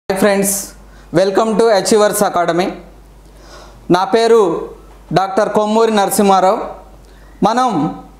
hi friends welcome to achievers academy నా పేరు doctor Kommuri Narasimha Rao మనం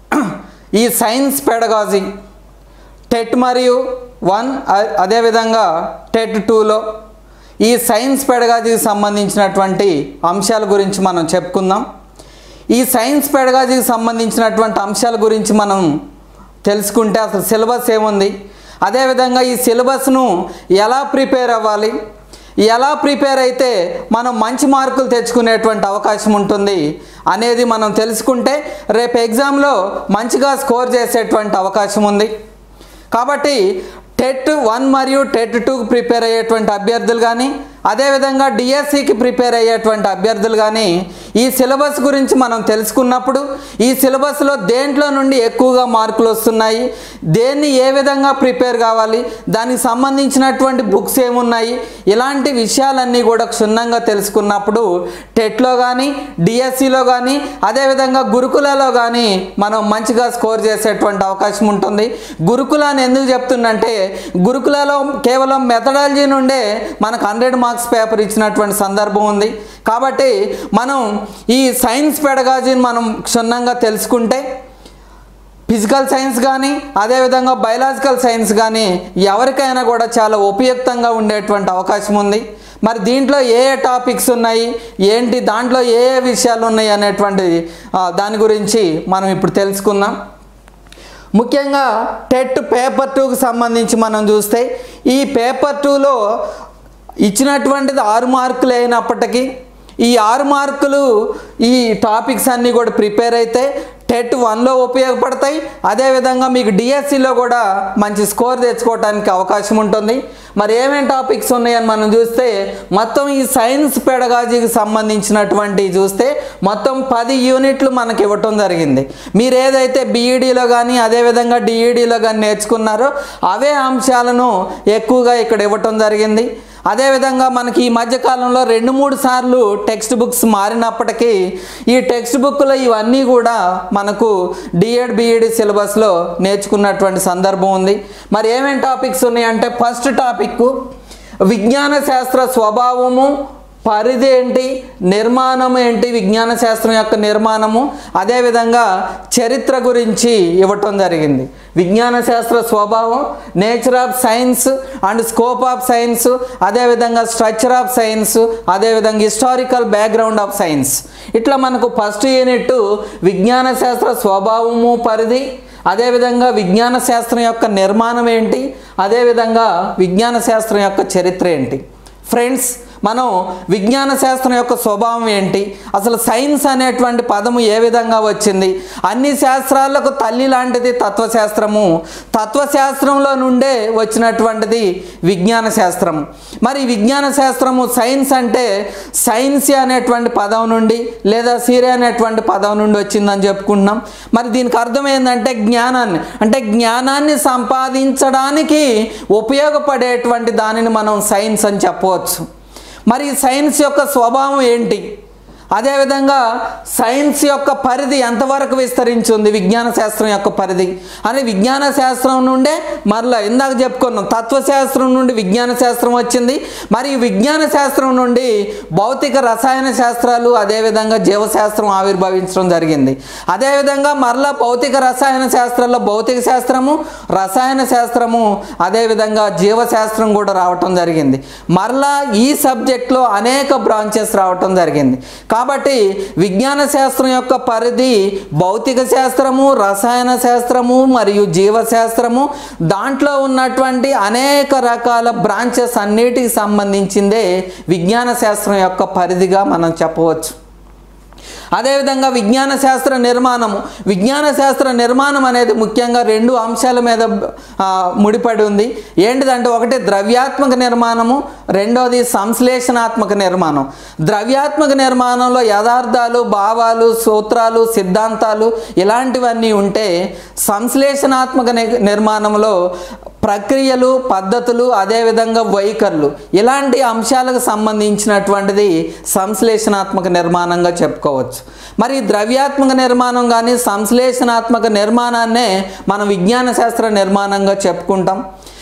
ఈ సైన్స్ పెడగాజీ టెట్ మరియు వన్ అ- అదేవిధంగా టెట్ టూలో ఈ సైన్స్ పెడగాజీకి సంబంధించినటువంటి అంశాల గురించి మనం చెప్పుకుందాం ఈ సైన్స్ పెడగాజీకి సంబంధించినటువంటి అంశాల గురించి మనం తెలుసుకుంటే అసలు సిలబస్ ఏముంది అదేవిధంగా ఈ సిలబస్ను ఎలా ప్రిపేర్ అవ్వాలి ఎలా ప్రిపేర్ అయితే మనం మంచి మార్కులు తెచ్చుకునేటువంటి అవకాశం ఉంటుంది అనేది మనం తెలుసుకుంటే రేపు ఎగ్జామ్లో మంచిగా స్కోర్ చేసేటువంటి అవకాశం ఉంది కాబట్టి టెట్ వన్ మరియు టెట్ టూకి ప్రిపేర్ అయ్యేటువంటి అభ్యర్థులు కానీ అదేవిధంగా డిఎస్సికి ప్రిపేర్ అయ్యేటువంటి అభ్యర్థులు కానీ ఈ సిలబస్ గురించి మనం తెలుసుకున్నప్పుడు ఈ సిలబస్లో దేంట్లో నుండి ఎక్కువగా మార్కులు వస్తున్నాయి దేన్ని ఏ విధంగా ప్రిపేర్ కావాలి దానికి సంబంధించినటువంటి బుక్స్ ఏమున్నాయి ఇలాంటి విషయాలన్నీ కూడా క్షుణ్ణంగా తెలుసుకున్నప్పుడు టెట్లో కానీ డిఎస్సిలో కానీ అదేవిధంగా గురుకులలో కానీ మనం మంచిగా స్కోర్ చేసేటువంటి అవకాశం ఉంటుంది గురుకులాన్ని ఎందుకు చెప్తుందంటే గురుకులలో కేవలం మెథడాలజీ నుండే మనకు హండ్రెడ్ మార్క్స్ పేపర్ ఇచ్చినటువంటి సందర్భం ఉంది కాబట్టి మనం ఈ సైన్స్ పెడగాజీని మనం క్షుణ్ణంగా తెలుసుకుంటే ఫిజికల్ సైన్స్ కానీ అదేవిధంగా బయలాజికల్ సైన్స్ కానీ ఎవరికైనా కూడా చాలా ఉపయుక్తంగా ఉండేటువంటి అవకాశం ఉంది మరి దీంట్లో ఏ ఏ టాపిక్స్ ఉన్నాయి ఏంటి దాంట్లో ఏ ఏ విషయాలు ఉన్నాయి అనేటువంటి ఆ, దాని గురించి మనం ఇప్పుడు తెలుసుకుందాం ముఖ్యంగా టెట్ పేపర్ టూకి సంబంధించి మనం చూస్తే ఈ పేపర్ టూలో ఇచ్చినటువంటిది ఆరు మార్కులు అయినప్పటికీ ఈ ఆరు మార్కులు ఈ టాపిక్స్ అన్నీ కూడా ప్రిపేర్ అయితే టెట్ వన్లో ఉపయోగపడతాయి అదేవిధంగా మీకు డిఎస్సిలో కూడా మంచి స్కోర్ తెచ్చుకోవడానికి అవకాశం ఉంటుంది మరి ఏమేం టాపిక్స్ ఉన్నాయని మనం చూస్తే మొత్తం ఈ సైన్స్ పెడగాజీకి సంబంధించినటువంటి చూస్తే మొత్తం పది యూనిట్లు మనకి ఇవ్వటం జరిగింది మీరు ఏదైతే బీఈడీలో కానీ అదేవిధంగా డిఈడీలో కానీ నేర్చుకున్నారో అవే అంశాలను ఎక్కువగా ఇక్కడ ఇవ్వటం జరిగింది అదేవిధంగా మనకి ఈ మధ్యకాలంలో రెండు మూడు సార్లు టెక్స్ట్ బుక్స్ మారినప్పటికీ ఈ టెక్స్ట్ బుక్లో ఇవన్నీ కూడా మనకు డిఎడ్ బిఈడి సిలబస్లో నేర్చుకున్నటువంటి సందర్భం ఉంది మరి ఏమేం టాపిక్స్ ఉన్నాయంటే ఫస్ట్ టాపిక్ విజ్ఞాన శాస్త్ర స్వభావము పరిధి ఏంటి నిర్మాణం ఏంటి విజ్ఞాన శాస్త్రం యొక్క నిర్మాణము అదేవిధంగా చరిత్ర గురించి ఇవ్వటం జరిగింది విజ్ఞాన శాస్త్ర స్వభావం nature of science and scope of science అదేవిధంగా స్ట్రక్చర్ ఆఫ్ సైన్స్ అదేవిధంగా హిస్టారికల్ బ్యాక్గ్రౌండ్ ఆఫ్ సైన్స్ ఇట్లా మనకు ఫస్ట్ యూనిట్ విజ్ఞాన శాస్త్ర స్వభావము పరిధి అదేవిధంగా విజ్ఞాన శాస్త్రం యొక్క నిర్మాణం ఏంటి అదేవిధంగా విజ్ఞాన శాస్త్రం యొక్క చరిత్ర ఏంటి ఫ్రెండ్స్ మనం విజ్ఞాన శాస్త్రం యొక్క స్వభావం ఏంటి అసలు సైన్స్ అనేటువంటి పదము ఏ విధంగా వచ్చింది అన్ని శాస్త్రాలకు తల్లి లాంటిది తత్వశాస్త్రము తత్వశాస్త్రంలో నుండే వచ్చినటువంటిది విజ్ఞాన శాస్త్రము మరి విజ్ఞాన శాస్త్రము సైన్స్ అంటే సైన్స్ అనేటువంటి పదం నుండి లేదా సీరే అనేటువంటి పదం నుండి వచ్చిందని చెప్పుకుంటున్నాం మరి దీనికి అర్థం ఏంటంటే జ్ఞానాన్ని అంటే జ్ఞానాన్ని సంపాదించడానికి ఉపయోగపడేటువంటి దానిని మనం సైన్స్ అని చెప్పవచ్చు మరి ఈ సైన్స్ యొక్క స్వభావం ఏంటి అదేవిధంగా సైన్స్ యొక్క పరిధి ఎంతవరకు విస్తరించింది విజ్ఞాన శాస్త్రం యొక్క పరిధి అని విజ్ఞాన శాస్త్రం నుండే మరలా ఇందాక చెప్పుకున్నాం తత్వశాస్త్రం నుండి విజ్ఞాన శాస్త్రం వచ్చింది మరి ఈ విజ్ఞాన శాస్త్రం నుండి భౌతిక రసాయన శాస్త్రాలు అదేవిధంగా జీవశాస్త్రం ఆవిర్భవించడం జరిగింది అదేవిధంగా మరలా భౌతిక రసాయన శాస్త్రాల్లో భౌతిక శాస్త్రము రసాయన శాస్త్రము అదేవిధంగా జీవశాస్త్రం కూడా రావటం జరిగింది మరలా ఈ సబ్జెక్ట్లో అనేక బ్రాంచెస్ రావటం జరిగింది కాబట్టి విజ్ఞాన శాస్త్రం యొక్క పరిధి భౌతిక శాస్త్రము రసాయన శాస్త్రము మరియు జీవశాస్త్రము దాంట్లో ఉన్నటువంటి అనేక రకాల బ్రాంచెస్ అన్నిటికి సంబంధించిందే విజ్ఞాన శాస్త్రం యొక్క పరిధిగా మనం చెప్పవచ్చు అదేవిధంగా విజ్ఞాన శాస్త్ర నిర్మాణము విజ్ఞాన శాస్త్ర నిర్మాణం అనేది ముఖ్యంగా రెండు అంశాల మీద ఆ, ముడిపడి ఉంది ఏంటిదంటే ఒకటి ద్రవ్యాత్మక నిర్మాణము రెండోది సంశ్లేషణాత్మక నిర్మాణం ద్రవ్యాత్మక నిర్మాణంలో యథార్థాలు భావాలు సూత్రాలు సిద్ధాంతాలు ఇలాంటివన్నీ ఉంటే సంశ్లేషణాత్మక ని- నిర్మాణంలో ప్రక్రియలు పద్ధతులు అదేవిధంగా వైఖరులు ఇలాంటి అంశాలకు సంబంధించినటువంటిది సంశ్లేషణాత్మక నిర్మాణంగా చెప్పుకోవచ్చు మరి ఈ ద్రవ్యాత్మక నిర్మాణం కానీ సంశ్లేషణాత్మక నిర్మాణాన్నే మనం విజ్ఞాన శాస్త్ర నిర్మాణంగా చెప్పుకుంటాం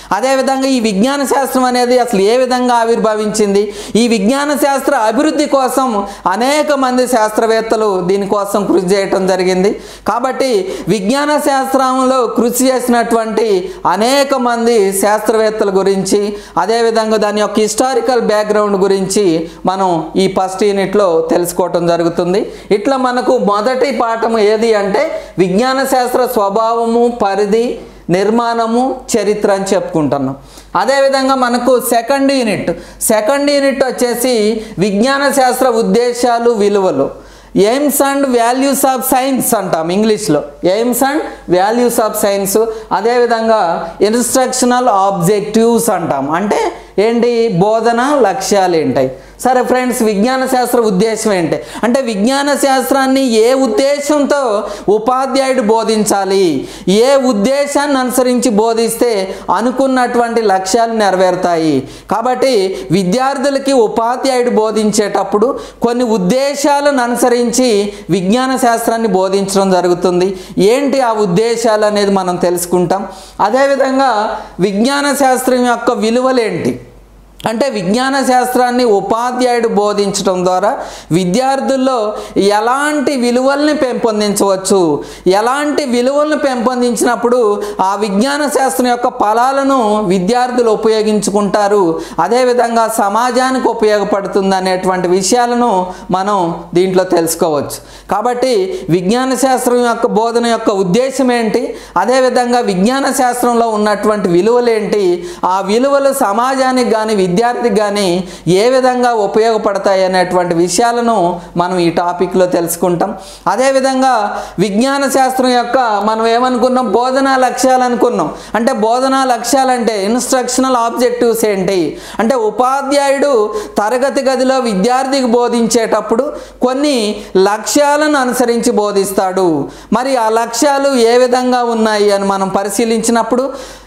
అదేవిధంగా ఈ విజ్ఞాన శాస్త్రం అనేది అసలు ఏ విధంగా ఆవిర్భవించింది ఈ విజ్ఞాన శాస్త్ర అభివృద్ధి కోసం అనేక మంది శాస్త్రవేత్తలు దీనికోసం కృషి చేయటం జరిగింది కాబట్టి విజ్ఞాన శాస్త్రంలో కృషి చేసినటువంటి అనేక మంది శాస్త్రవేత్తల గురించి అదేవిధంగా దాని యొక్క హిస్టారికల్ బ్యాక్గ్రౌండ్ గురించి మనం ఈ ఫస్ట్ యూనిట్లో తెలుసుకోవటం జరుగుతుంది ఇట్లా మనకు మొదటి పాఠం ఏది అంటే విజ్ఞాన శాస్త్ర స్వభావము పరిధి నిర్మాణము చరిత్ర అని చెప్పుకుంటున్నాం అదేవిధంగా మనకు సెకండ్ యూనిట్ సెకండ్ యూనిట్ వచ్చేసి విజ్ఞాన శాస్త్ర ఉద్దేశాలు విలువలు aims and values of science అంటాం ఇంగ్లీష్లో aims and values of science అదేవిధంగా ఇన్స్ట్రక్షనల్ ఆబ్జెక్టివ్స్ అంటాం అంటే ఏంటి బోధన లక్ష్యాలు ఏంటాయి సరే ఫ్రెండ్స్ విజ్ఞాన శాస్త్ర ఉద్దేశం ఏంటి అంటే విజ్ఞాన శాస్త్రాన్ని ఏ ఉద్దేశంతో ఉపాధ్యాయుడు బోధించాలి ఏ ఉద్దేశాన్ని అనుసరించి బోధిస్తే అనుకున్నటువంటి లక్ష్యాలు నెరవేరుతాయి కాబట్టి విద్యార్థులకి ఉపాధ్యాయుడు బోధించేటప్పుడు కొన్ని ఉద్దేశాలను అనుసరించి విజ్ఞాన శాస్త్రాన్ని బోధించడం జరుగుతుంది ఏంటి ఆ ఉద్దేశాలు అనేది మనం తెలుసుకుంటాం అదేవిధంగా విజ్ఞాన శాస్త్రం యొక్క విలువలేంటి అంటే విజ్ఞాన శాస్త్రాన్ని ఉపాధ్యాయుడు బోధించడం ద్వారా విద్యార్థుల్లో ఎలాంటి విలువల్ని పెంపొందించవచ్చు ఎలాంటి విలువలను పెంపొందించినప్పుడు ఆ విజ్ఞాన శాస్త్రం యొక్క ఫలాలను విద్యార్థులు ఉపయోగించుకుంటారు అదేవిధంగా సమాజానికి ఉపయోగపడుతుంది అనేటువంటి విషయాలను మనం దీంట్లో తెలుసుకోవచ్చు కాబట్టి విజ్ఞాన శాస్త్రం యొక్క బోధన యొక్క ఉద్దేశం ఏంటి అదేవిధంగా విజ్ఞాన శాస్త్రంలో ఉన్నటువంటి విలువలేంటి ఆ విలువలు సమాజానికి కానీ విద్యార్థికి కానీ ఏ విధంగా ఉపయోగపడతాయి అనేటువంటి విషయాలను మనం ఈ టాపిక్లో తెలుసుకుంటాం అదేవిధంగా విజ్ఞాన శాస్త్రం యొక్క మనం ఏమనుకున్నాం బోధనా లక్ష్యాలు అనుకున్నాం అంటే బోధనా లక్ష్యాలు అంటే ఇన్స్ట్రక్షనల్ ఆబ్జెక్టివ్స్ ఏంటి అంటే ఉపాధ్యాయుడు తరగతి గదిలో విద్యార్థికి బోధించేటప్పుడు కొన్ని లక్ష్యాలను అనుసరించి బోధిస్తాడు మరి ఆ లక్ష్యాలు ఏ విధంగా ఉన్నాయి అని మనం పరిశీలించినప్పుడు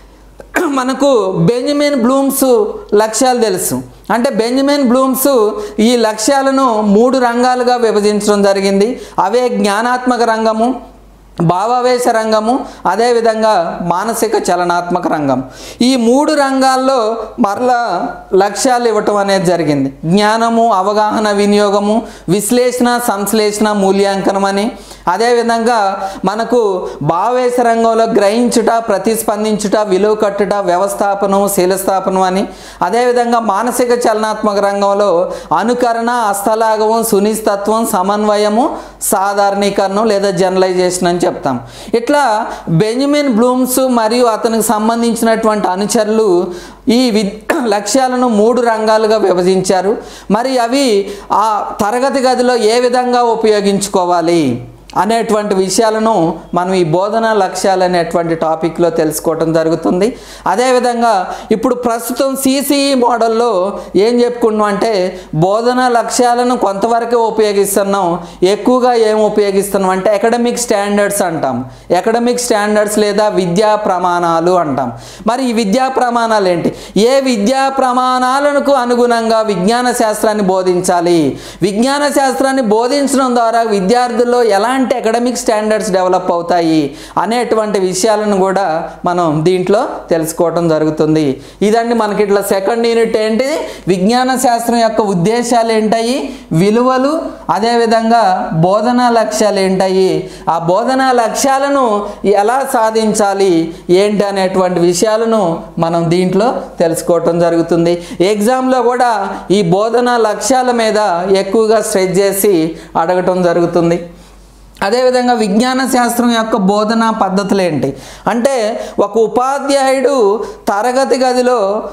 మనకు బెంజమిన్ బ్లూమ్స్ లక్ష్యాలు తెలుసు అంటే బెంజమిన్ బ్లూమ్స్ ఈ లక్ష్యాలను మూడు రంగాలుగా విభజించడం జరిగింది అవే జ్ఞానాత్మక రంగము భావావేశ రంగము అదేవిధంగా మానసిక చలనాత్మక రంగం ఈ మూడు రంగాల్లో మరలా లక్ష్యాలు ఇవ్వటం అనేది జరిగింది జ్ఞానము అవగాహన వినియోగము విశ్లేషణ సంశ్లేషణ మూల్యాంకనం అని అదేవిధంగా మనకు భావేశ రంగంలో గ్రహించుట ప్రతిస్పందించుట విలువ కట్టుట వ్యవస్థాపనం శీలస్థాపనం అని అదేవిధంగా మానసిక చలనాత్మక రంగంలో అనుకరణ హస్తలాఘవం సునిస్తత్వం సమన్వయము సాధారణీకరణం లేదా జనరలైజేషన్ అని చెప్తాం ఇట్లా బెంజమిన్ బ్లూమ్స్ మరియు అతనికి సంబంధించినటువంటి అనుచరులు ఈ వి లక్ష్యాలను మూడు రంగాలుగా విభజించారు మరి అవి ఆ తరగతి గదిలో ఏ విధంగా ఉపయోగించుకోవాలి అనేటువంటి విషయాలను మనం ఈ బోధన లక్ష్యాలు అనేటువంటి టాపిక్లో తెలుసుకోవటం జరుగుతుంది అదేవిధంగా ఇప్పుడు ప్రస్తుతం సిసిఈ మోడల్లో ఏం చెప్పుకున్నాం అంటే బోధన లక్ష్యాలను కొంతవరకే ఉపయోగిస్తున్నాం ఎక్కువగా ఏం ఉపయోగిస్తున్నాం అంటే అకాడమిక్ స్టాండర్డ్స్ అంటాం అకాడమిక్ స్టాండర్డ్స్ లేదా విద్యా ప్రమాణాలు అంటాం మరి ఈ విద్యా ప్రమాణాలు ఏంటి ఏ విద్యా ప్రమాణాలకు అనుగుణంగా విజ్ఞాన శాస్త్రాన్ని బోధించాలి విజ్ఞాన శాస్త్రాన్ని బోధించడం ద్వారా విద్యార్థుల్లో ఎలాంటి అకాడమిక్ స్టాండర్డ్స్ డెవలప్ అవుతాయి అనేటువంటి విషయాలను కూడా మనం దీంట్లో తెలుసుకోవటం జరుగుతుంది ఇదండి మనకి ఇట్లా సెకండ్ యూనిట్ ఏంటి విజ్ఞాన శాస్త్రం యొక్క ఉద్దేశాలు ఏంటాయి విలువలు అదేవిధంగా బోధనా లక్ష్యాలు ఏంటాయి ఆ బోధనా లక్ష్యాలను ఎలా సాధించాలి ఏంటి అనేటువంటి విషయాలను మనం దీంట్లో తెలుసుకోవటం జరుగుతుంది ఎగ్జామ్లో కూడా ఈ బోధనా లక్ష్యాల మీద ఎక్కువగా స్ట్రెచ్ చేసి అడగటం జరుగుతుంది అదేవిధంగా విజ్ఞాన శాస్త్రం యొక్క బోధనా పద్ధతులు ఏంటి అంటే ఒక ఉపాధ్యాయుడు తరగతి గదిలో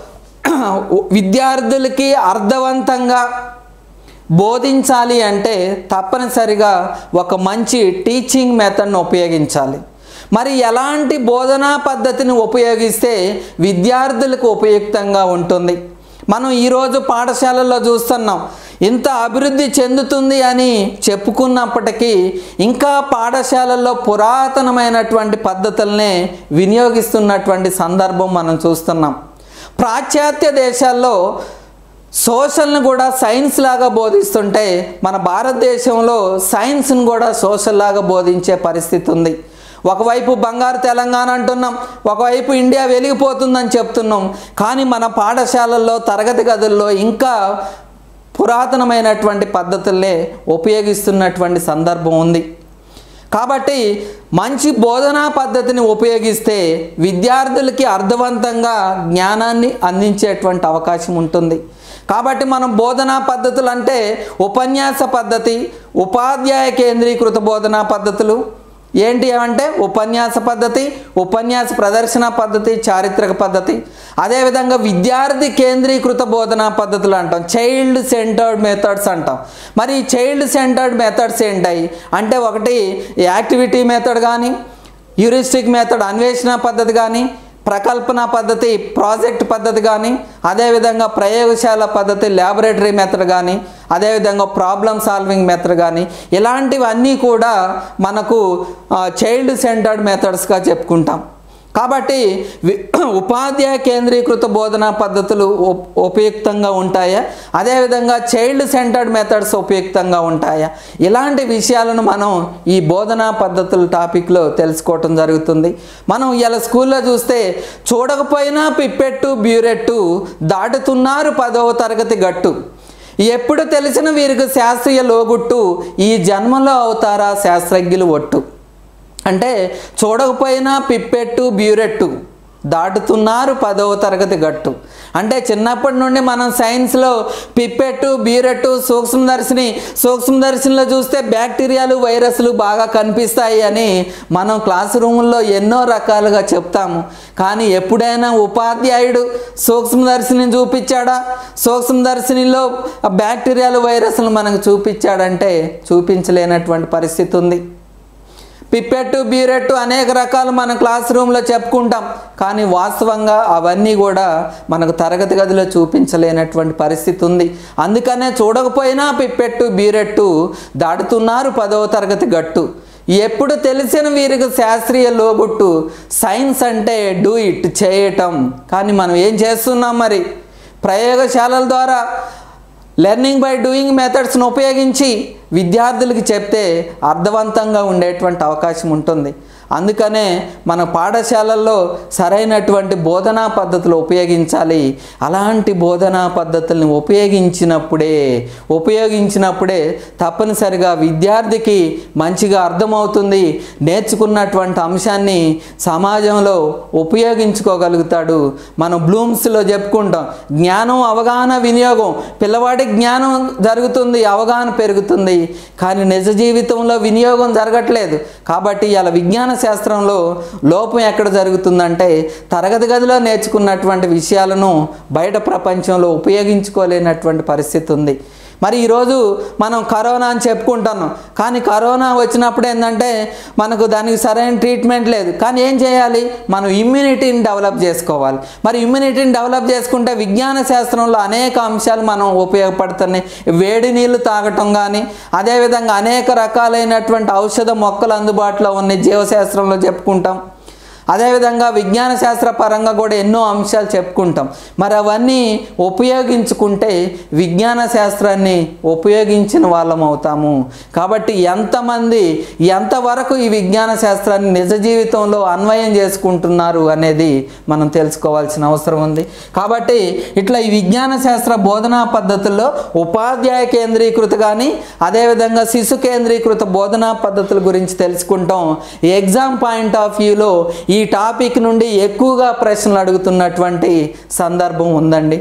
విద్యార్థులకి అర్థవంతంగా బోధించాలి అంటే తప్పనిసరిగా ఒక మంచి టీచింగ్ మెథడ్ను ఉపయోగించాలి మరి ఎలాంటి బోధనా పద్ధతిని ఉపయోగిస్తే విద్యార్థులకు ఉపయుక్తంగా ఉంటుంది మనం ఈరోజు పాఠశాలల్లో చూస్తున్నాం ఇంత అభివృద్ధి చెందుతుంది అని చెప్పుకున్నప్పటికీ ఇంకా పాఠశాలల్లో పురాతనమైనటువంటి పద్ధతులనే వినియోగిస్తున్నటువంటి సందర్భం మనం చూస్తున్నాం పాశ్చాత్య దేశాల్లో సోషల్ని కూడా సైన్స్ లాగా బోధిస్తుంటే మన భారతదేశంలో సైన్స్ని కూడా సోషల్ లాగా బోధించే పరిస్థితి ఉంది ఒకవైపు బంగారు తెలంగాణ అంటున్నాం ఒకవైపు ఇండియా వెలిగిపోతుందని చెప్తున్నాం కానీ మన పాఠశాలల్లో తరగతి గదుల్లో ఇంకా పురాతనమైనటువంటి పద్ధతులనే ఉపయోగిస్తున్నటువంటి సందర్భం ఉంది కాబట్టి మంచి బోధనా పద్ధతిని ఉపయోగిస్తే విద్యార్థులకి అర్థవంతంగా జ్ఞానాన్ని అందించేటువంటి అవకాశం ఉంటుంది కాబట్టి మనం బోధనా పద్ధతులు అంటే ఉపన్యాస పద్ధతి ఉపాధ్యాయ కేంద్రీకృత బోధనా పద్ధతులు ఏంటి అంటే ఉపన్యాస పద్ధతి ఉపన్యాస ప్రదర్శన పద్ధతి చారిత్రక పద్ధతి అదేవిధంగా విద్యార్థి కేంద్రీకృత బోధనా పద్ధతులు అంటాం చైల్డ్ సెంటర్డ్ మెథడ్స్ అంటాం మరి ఈ చైల్డ్ సెంటర్డ్ మెథడ్స్ ఏంటాయి అంటే ఒకటి యాక్టివిటీ మెథడ్ కానీ యూరిస్టిక్ మెథడ్ అన్వేషణ పద్ధతి కానీ ప్రకల్పన పద్ధతి ప్రాజెక్ట్ పద్ధతి కానీ అదేవిధంగా ప్రయోగశాల పద్ధతి ల్యాబొరేటరీ మెథడ్ కానీ అదేవిధంగా ప్రాబ్లమ్ సాల్వింగ్ మెథడ్ కానీ ఇలాంటివన్నీ కూడా మనకు చైల్డ్ సెంటర్డ్ మెథడ్స్గా చెప్పుకుంటాం కాబట్టి వి- ఉపాధ్యాయ కేంద్రీకృత బోధనా పద్ధతులు ఉప్- ఉపయుక్తంగా ఉంటాయా అదేవిధంగా చైల్డ్ సెంటర్డ్ మెథడ్స్ ఉపయుక్తంగా ఉంటాయా ఇలాంటి విషయాలను మనం ఈ బోధనా పద్ధతుల టాపిక్లో తెలుసుకోవటం జరుగుతుంది మనం ఇలా స్కూల్లో చూస్తే చూడకపోయినా పిప్పెట్టు బ్యూరెట్టు దాటుతున్నారు పదవ తరగతి గట్టు ఎప్పుడు తెలిసిన వీరికి శాస్త్రీయ లోగుట్టు ఈ జన్మలో అవుతారా శాస్త్రజ్ఞులు ఒట్టు అంటే చూడకపోయినా పిప్పెట్టు బ్యూరెట్టు దాటుతున్నారు పదవ తరగతి గట్టు అంటే చిన్నప్పటి నుండి మనం సైన్స్లో పిప్పెట్టు బ్యూరెట్టు సూక్ష్మదర్శిని సూక్ష్మదర్శినిలో చూస్తే బ్యాక్టీరియాలు వైరస్లు బాగా కనిపిస్తాయి అని మనం క్లాస్ రూముల్లో ఎన్నో రకాలుగా చెప్తాము కానీ ఎప్పుడైనా ఉపాధ్యాయుడు సూక్ష్మదర్శిని చూపించాడా సూక్ష్మదర్శినిలో బ్యాక్టీరియాలు వైరస్లు మనకు చూపించాడంటే చూపించలేనటువంటి పరిస్థితి ఉంది పిప్పెట్టు బీరెట్టు అనేక రకాలు మన క్లాస్ రూమ్లో చెప్పుకుంటాం కానీ వాస్తవంగా అవన్నీ కూడా మనకు తరగతి గదిలో చూపించలేనటువంటి పరిస్థితి ఉంది అందుకనే చూడకపోయినా పిప్పెట్టు బీరెట్టు దాటుతున్నారు పదవ తరగతి గట్టు ఎప్పుడు తెలిసిన వీరికి శాస్త్రీయ లోగుట్టు సైన్స్ అంటే డూ ఇట్ చేయటం కానీ మనం ఏం చేస్తున్నాం మరి ప్రయోగశాలల ద్వారా లెర్నింగ్ బై డూయింగ్ మెథడ్స్ను ఉపయోగించి విద్యార్థులకి చెప్తే అర్థవంతంగా ఉండేటువంటి అవకాశం ఉంటుంది అందుకనే మన పాఠశాలల్లో సరైనటువంటి బోధనా పద్ధతులు ఉపయోగించాలి అలాంటి బోధనా పద్ధతుల్ని ఉపయోగించినప్పుడే ఉపయోగించినప్పుడే తప్పనిసరిగా విద్యార్థికి మంచిగా అర్థమవుతుంది నేర్చుకున్నటువంటి అంశాన్ని సమాజంలో ఉపయోగించుకోగలుగుతాడు మనం బ్లూమ్స్లో చెప్పుకుంటాం జ్ఞానం అవగాహన వినియోగం పిల్లవాడి జ్ఞానం జరుగుతుంది అవగాహన పెరుగుతుంది కానీ నిజ జీవితంలో వినియోగం జరగట్లేదు కాబట్టి ఇలా విజ్ఞాన శాస్త్రంలో లోపం ఎక్కడ జరుగుతుందంటే తరగతి గదిలో నేర్చుకున్నటువంటి విషయాలను బయట ప్రపంచంలో ఉపయోగించుకోలేనటువంటి పరిస్థితి ఉంది మరి ఈరోజు మనం కరోనా అని చెప్పుకుంటున్నాం కానీ కరోనా వచ్చినప్పుడు ఏంటంటే మనకు దానికి సరైన ట్రీట్మెంట్ లేదు కానీ ఏం చేయాలి మనం ఇమ్యూనిటీని డెవలప్ చేసుకోవాలి మరి ఇమ్యూనిటీని డెవలప్ చేసుకుంటే విజ్ఞాన శాస్త్రంలో అనేక అంశాలు మనం ఉపయోగపడుతున్నాయి వేడి నీళ్లు తాగటం కానీ అదేవిధంగా అనేక రకాలైనటువంటి ఔషధ మొక్కలు అందుబాటులో ఉన్నాయి జీవశాస్త్రంలో చెప్పుకుంటాం అదేవిధంగా విజ్ఞాన శాస్త్ర పరంగా కూడా ఎన్నో అంశాలు చెప్పుకుంటాం మరి అవన్నీ ఉపయోగించుకుంటే విజ్ఞాన శాస్త్రాన్ని ఉపయోగించిన వాళ్ళం అవుతాము కాబట్టి ఎంతమంది ఎంతవరకు ఈ విజ్ఞాన శాస్త్రాన్ని నిజ జీవితంలో అన్వయం చేసుకుంటున్నారు అనేది మనం తెలుసుకోవాల్సిన అవసరం ఉంది కాబట్టి ఇట్లా ఈ విజ్ఞాన శాస్త్ర బోధనా పద్ధతుల్లో ఉపాధ్యాయ కేంద్రీకృత కానీ అదేవిధంగా శిశు కేంద్రీకృత బోధనా పద్ధతుల గురించి తెలుసుకుంటాం ఎగ్జామ్ పాయింట్ ఆఫ్ వ్యూలో ఈ టాపిక్ నుండి ఎక్కువగా ప్రశ్నలు అడుగుతున్నటువంటి సందర్భం ఉందండి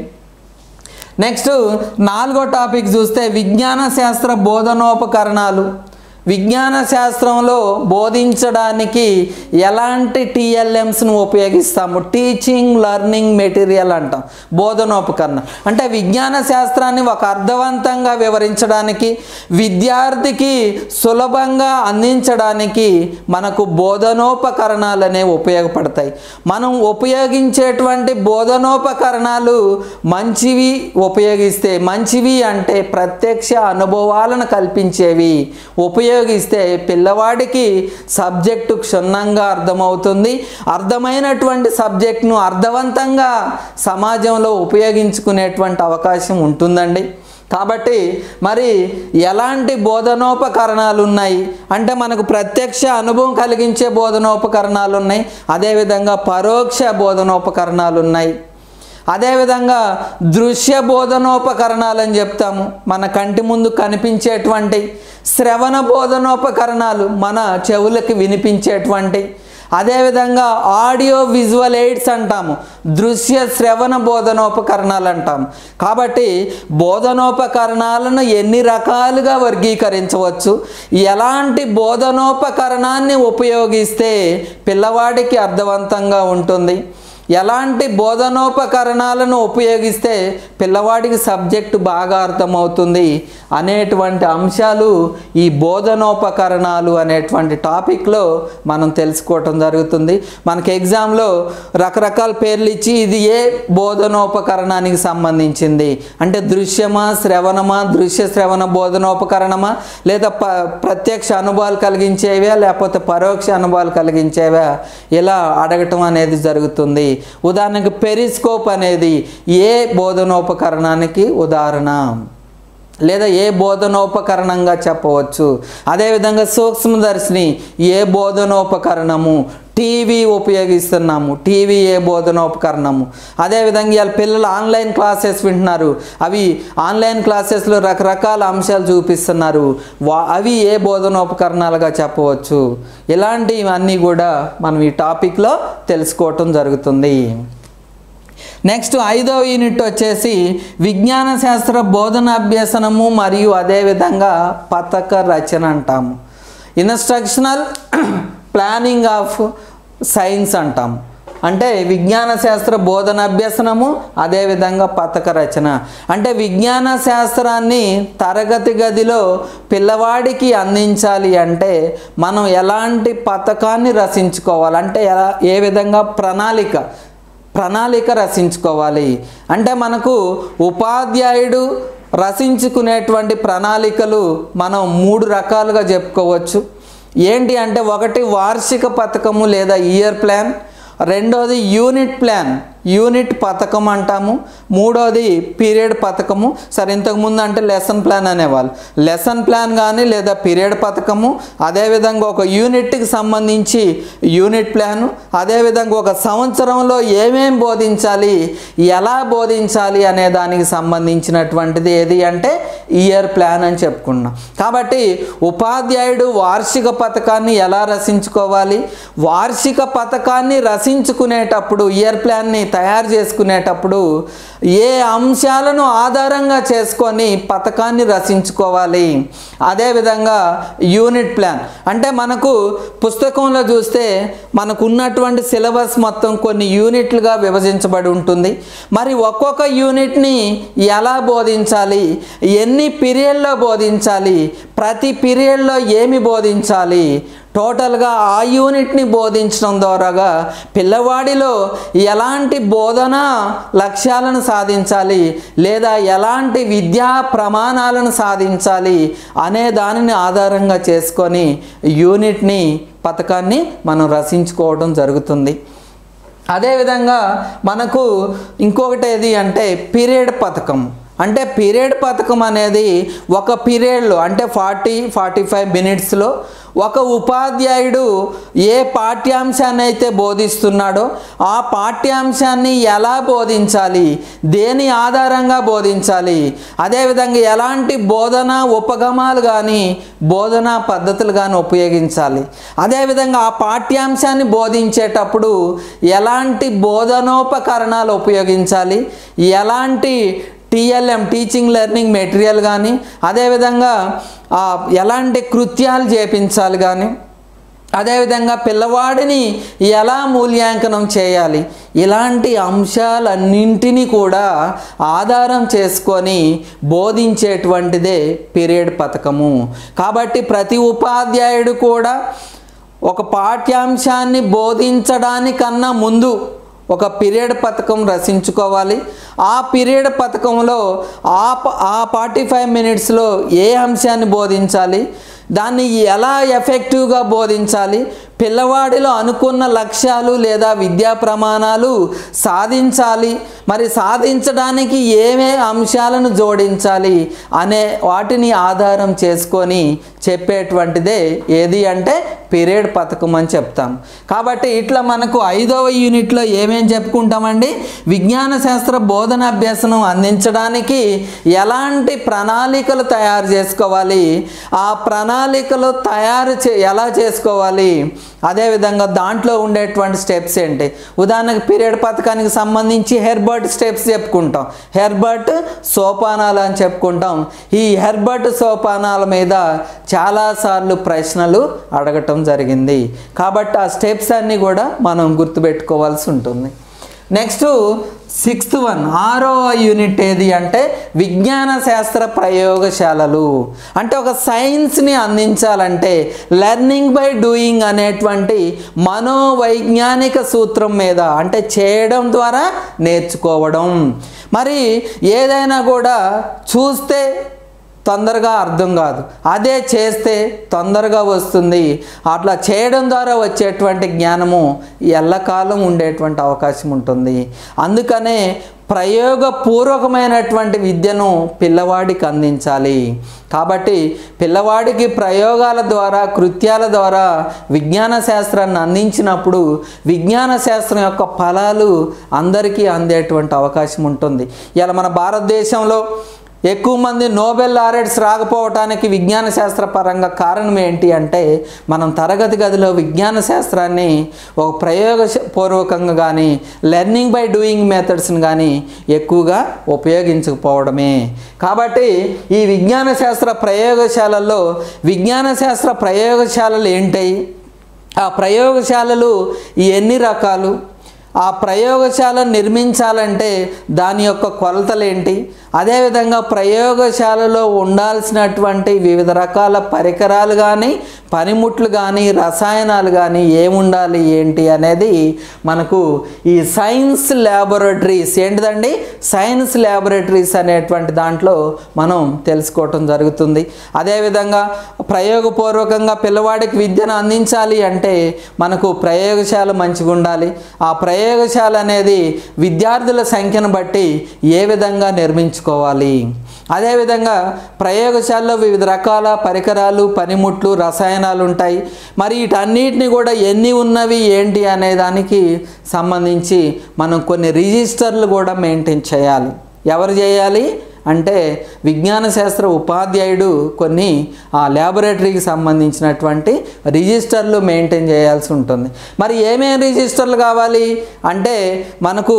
నెక్స్ట్ నాలుగో టాపిక్ చూస్తే విజ్ఞాన శాస్త్ర బోధనోపకరణాలు విజ్ఞాన శాస్త్రంలో బోధించడానికి ఎలాంటి టీఎల్ఎమ్స్ను ఉపయోగిస్తాము టీచింగ్ లెర్నింగ్ మెటీరియల్ అంటాం బోధనోపకరణం అంటే విజ్ఞాన శాస్త్రాన్ని ఒక అర్థవంతంగా వివరించడానికి విద్యార్థికి సులభంగా అందించడానికి మనకు బోధనోపకరణాలు అనేవి ఉపయోగపడతాయి మనం ఉపయోగించేటువంటి బోధనోపకరణాలు మంచివి ఉపయోగిస్తే మంచివి అంటే ప్రత్యక్ష అనుభవాలను కల్పించేవి ఉపయోగిస్తే పిల్లవాడికి సబ్జెక్టు క్షుణ్ణంగా అర్థమవుతుంది అర్థమైనటువంటి సబ్జెక్ట్ను అర్థవంతంగా సమాజంలో ఉపయోగించుకునేటువంటి అవకాశం ఉంటుందండి కాబట్టి మరి ఎలాంటి బోధనోపకరణాలు ఉన్నాయి అంటే మనకు ప్రత్యక్ష అనుభవం కలిగించే బోధనోపకరణాలు ఉన్నాయి అదేవిధంగా పరోక్ష బోధనోపకరణాలు ఉన్నాయి అదేవిధంగా దృశ్య బోధనోపకరణాలు అని చెప్తాము మన కంటి ముందు కనిపించేటువంటి శ్రవణ బోధనోపకరణాలు మన చెవులకి వినిపించేటువంటి అదేవిధంగా ఆడియో విజువల్ ఎయిడ్స్ అంటాము దృశ్య శ్రవణ బోధనోపకరణాలు అంటాం కాబట్టి బోధనోపకరణాలను ఎన్ని రకాలుగా వర్గీకరించవచ్చు ఎలాంటి బోధనోపకరణాన్ని ఉపయోగిస్తే పిల్లవాడికి అర్థవంతంగా ఉంటుంది ఎలాంటి బోధనోపకరణాలను ఉపయోగిస్తే పిల్లవాడికి సబ్జెక్టు బాగా అర్థమవుతుంది అనేటువంటి అంశాలు ఈ బోధనోపకరణాలు అనేటువంటి టాపిక్లో మనం తెలుసుకోవటం జరుగుతుంది మనకి ఎగ్జామ్లో రకరకాల పేర్లు ఇచ్చి ఇది ఏ బోధనోపకరణానికి సంబంధించింది అంటే దృశ్యమా శ్రవణమా దృశ్య శ్రవణ బోధనోపకరణమా లేదా ప ప్రత్యక్ష అనుభవాలు కలిగించేవా లేకపోతే పరోక్ష అనుభవాలు కలిగించేవా ఇలా అడగటం అనేది జరుగుతుంది ఉదాహరణకి పెరిస్కోప్ అనేది ఏ బోధనోపకరణానికి ఉదాహరణ లేదా ఏ బోధనోపకరణంగా చెప్పవచ్చు అదేవిధంగా సూక్ష్మదర్శిని ఏ బోధనోపకరణము టీవీ ఉపయోగిస్తున్నాము టీవీ ఏ బోధనోపకరణము అదేవిధంగా ఇవాళ పిల్లలు ఆన్లైన్ క్లాసెస్ వింటున్నారు అవి ఆన్లైన్ క్లాసెస్లో రకరకాల అంశాలు చూపిస్తున్నారు వా అవి ఏ బోధనోపకరణాలుగా చెప్పవచ్చు ఇలాంటివన్నీ కూడా మనం ఈ టాపిక్లో తెలుసుకోవటం జరుగుతుంది నెక్స్ట్ ఐదవ యూనిట్ వచ్చేసి విజ్ఞాన శాస్త్ర బోధన అభ్యసనము మరియు అదేవిధంగా పథక రచన అంటాము ఇన్స్ట్రక్షనల్ ప్లానింగ్ ఆఫ్ సైన్స్ అంటాం అంటే విజ్ఞాన శాస్త్ర బోధన అభ్యసనము అదేవిధంగా పథక రచన అంటే విజ్ఞాన శాస్త్రాన్ని తరగతి గదిలో పిల్లవాడికి అందించాలి అంటే మనం ఎలాంటి పథకాన్ని రచించుకోవాలి అంటే ఎలా ఏ విధంగా ప్రణాళిక ప్రణాళిక రచించుకోవాలి అంటే మనకు ఉపాధ్యాయుడు రచించుకునేటువంటి ప్రణాళికలు మనం మూడు రకాలుగా చెప్పుకోవచ్చు ఏంటి అంటే ఒకటి వార్షిక పథకము లేదా ఇయర్ ప్లాన్ రెండోది యూనిట్ ప్లాన్ యూనిట్ పథకం అంటాము మూడోది పీరియడ్ పథకము సరే ఇంతకుముందు అంటే లెసన్ ప్లాన్ అనేవాళ్ళు లెసన్ ప్లాన్ కానీ లేదా పీరియడ్ పథకము అదేవిధంగా ఒక యూనిట్కి సంబంధించి యూనిట్ ప్లాను అదేవిధంగా ఒక సంవత్సరంలో ఏమేం బోధించాలి ఎలా బోధించాలి అనే దానికి సంబంధించినటువంటిది ఏది అంటే ఇయర్ ప్లాన్ అని చెప్పుకున్నాం కాబట్టి ఉపాధ్యాయుడు వార్షిక పథకాన్ని ఎలా రచించుకోవాలి వార్షిక పథకాన్ని రచించుకునేటప్పుడు ఇయర్ ప్లాన్ని తయారు చేసుకునేటప్పుడు ఏ అంశాలను ఆధారంగా చేసుకొని పథకాన్ని రచించుకోవాలి అదేవిధంగా యూనిట్ ప్లాన్ అంటే మనకు పుస్తకంలో చూస్తే మనకు ఉన్నటువంటి సిలబస్ మొత్తం కొన్ని యూనిట్లుగా విభజించబడి ఉంటుంది మరి ఒక్కొక్క యూనిట్ని ఎలా బోధించాలి ఎన్ని పీరియడ్లో బోధించాలి ప్రతి పీరియడ్లో ఏమి బోధించాలి టోటల్గా ఆ యూనిట్ని బోధించడం ద్వారాగా పిల్లవాడిలో ఎలాంటి బోధన లక్ష్యాలను సాధించాలి లేదా ఎలాంటి విద్యా ప్రమాణాలను సాధించాలి అనే దానిని ఆధారంగా చేసుకొని యూనిట్ని పథకాన్ని మనం రచించుకోవడం జరుగుతుంది అదేవిధంగా మనకు ఇంకొకటి ఏది అంటే పీరియడ్ పథకం అంటే పీరియడ్ పథకం అనేది ఒక పీరియడ్లో అంటే ఫార్టీ ఫార్టీ ఫైవ్ మినిట్స్లో ఒక ఉపాధ్యాయుడు ఏ పాఠ్యాంశాన్ని అయితే బోధిస్తున్నాడో ఆ పాఠ్యాంశాన్ని ఎలా బోధించాలి దేని ఆధారంగా బోధించాలి అదేవిధంగా ఎలాంటి బోధన ఉపగమాలు కానీ బోధనా పద్ధతులు కానీ ఉపయోగించాలి అదేవిధంగా ఆ పాఠ్యాంశాన్ని బోధించేటప్పుడు ఎలాంటి బోధనోపకరణాలు ఉపయోగించాలి ఎలాంటి టీఎల్ఎం టీచింగ్ లెర్నింగ్ మెటీరియల్ కానీ అదేవిధంగా ఆ, ఎలాంటి కృత్యాలు చేపించాలి కానీ అదేవిధంగా పిల్లవాడిని ఎలా మూల్యాంకనం చేయాలి ఇలాంటి అంశాలన్నింటినీ కూడా ఆధారం చేసుకొని బోధించేటువంటిదే పీరియడ్ పథకము కాబట్టి ప్రతి ఉపాధ్యాయుడు కూడా ఒక పాఠ్యాంశాన్ని బోధించడానికన్నా ముందు ఒక పీరియడ్ పథకం రచించుకోవాలి ఆ పీరియడ్ పథకంలో ఆ ప- ఆ ఫార్టీ ఫైవ్ మినిట్స్లో ఏ అంశాన్ని బోధించాలి దాన్ని ఎలా ఎఫెక్టివ్గా బోధించాలి పిల్లవాడిలో అనుకున్న లక్ష్యాలు లేదా విద్యా ప్రమాణాలు సాధించాలి మరి సాధించడానికి ఏమే అంశాలను జోడించాలి అనే వాటిని ఆధారం చేసుకొని చెప్పేటువంటిదే ఏది అంటే పీరియడ్ పథకం అని చెప్తాం కాబట్టి ఇట్లా మనకు ఐదవ యూనిట్లో ఏమేం చెప్పుకుంటామండి విజ్ఞాన శాస్త్ర బోధన అభ్యసనం అందించడానికి ఎలాంటి ప్రణాళికలు తయారు చేసుకోవాలి ఆ ప్రణాళికలు తయారు చే ఎలా చేసుకోవాలి అదేవిధంగా దాంట్లో ఉండేటువంటి స్టెప్స్ ఏంటి ఉదాహరణకు పీరియడ్ పథకానికి సంబంధించి హెర్బర్ట్ స్టెప్స్ చెప్పుకుంటాం హెర్బర్ట్ సోపానాలు అని చెప్పుకుంటాం ఈ హెర్బర్ట్ సోపానాల మీద చాలాసార్లు ప్రశ్నలు అడగటం జరిగింది కాబట్టి ఆ స్టెప్స్ అన్నీ కూడా మనం గుర్తుపెట్టుకోవాల్సి ఉంటుంది నెక్స్ట్ సిక్స్త్ వన్ ఆరో యూనిట్ ఏది అంటే విజ్ఞాన శాస్త్ర ప్రయోగశాలలు అంటే ఒక సైన్స్ని అందించాలంటే లెర్నింగ్ బై డూయింగ్ అనేటువంటి మనోవైజ్ఞానిక సూత్రం మీద అంటే చేయడం ద్వారా నేర్చుకోవడం మరి ఏదైనా కూడా చూస్తే తొందరగా అర్థం కాదు అదే చేస్తే తొందరగా వస్తుంది అట్లా చేయడం ద్వారా వచ్చేటువంటి జ్ఞానము ఎల్లకాలం ఉండేటువంటి అవకాశం ఉంటుంది అందుకనే ప్రయోగపూర్వకమైనటువంటి విద్యను పిల్లవాడికి అందించాలి కాబట్టి పిల్లవాడికి ప్రయోగాల ద్వారా కృత్యాల ద్వారా విజ్ఞాన శాస్త్రాన్ని అందించినప్పుడు విజ్ఞాన శాస్త్రం యొక్క ఫలాలు అందరికీ అందేటువంటి అవకాశం ఉంటుంది ఇలా మన భారతదేశంలో ఎక్కువ మంది నోబెల్ లారెట్స్ రాకపోవటానికి విజ్ఞాన శాస్త్ర పరంగా కారణం ఏంటి అంటే మనం తరగతి గదిలో విజ్ఞాన శాస్త్రాన్ని ఒక ప్రయోగ పూర్వకంగా కానీ లెర్నింగ్ బై డూయింగ్ మెథడ్స్ని కానీ ఎక్కువగా ఉపయోగించకపోవడమే కాబట్టి ఈ విజ్ఞాన శాస్త్ర ప్రయోగశాలల్లో విజ్ఞాన శాస్త్ర ప్రయోగశాలలు ఏంటి ఆ ప్రయోగశాలలు ఎన్ని రకాలు ఆ ప్రయోగశాల నిర్మించాలంటే దాని యొక్క కొలతలేంటి అదేవిధంగా ప్రయోగశాలలో ఉండాల్సినటువంటి వివిధ రకాల పరికరాలు కానీ పనిముట్లు కానీ రసాయనాలు కానీ ఏముండాలి ఏంటి అనేది మనకు ఈ సైన్స్ ల్యాబొరేటరీస్ ఏంటిదండి సైన్స్ ల్యాబొరేటరీస్ అనేటువంటి దాంట్లో మనం తెలుసుకోవటం జరుగుతుంది అదేవిధంగా ప్రయోగపూర్వకంగా పిల్లవాడికి విద్యను అందించాలి అంటే మనకు ప్రయోగశాల మంచిగా ఉండాలి ఆ ప్రయోగశాల అనేది విద్యార్థుల సంఖ్యను బట్టి ఏ విధంగా నిర్మించుకోవాలి అదేవిధంగా ప్రయోగశాలలో వివిధ రకాల పరికరాలు పనిముట్లు రసాయనాలు ఉంటాయి మరి వీటన్నిటిని కూడా ఎన్ని ఉన్నవి ఏంటి అనే దానికి సంబంధించి మనం కొన్ని రిజిస్టర్లు కూడా మెయింటైన్ చేయాలి ఎవరు చేయాలి అంటే విజ్ఞాన శాస్త్ర ఉపాధ్యాయుడు కొన్ని ఆ ల్యాబొరేటరీకి సంబంధించినటువంటి రిజిస్టర్లు మెయింటైన్ చేయాల్సి ఉంటుంది మరి ఏమేమి రిజిస్టర్లు కావాలి అంటే మనకు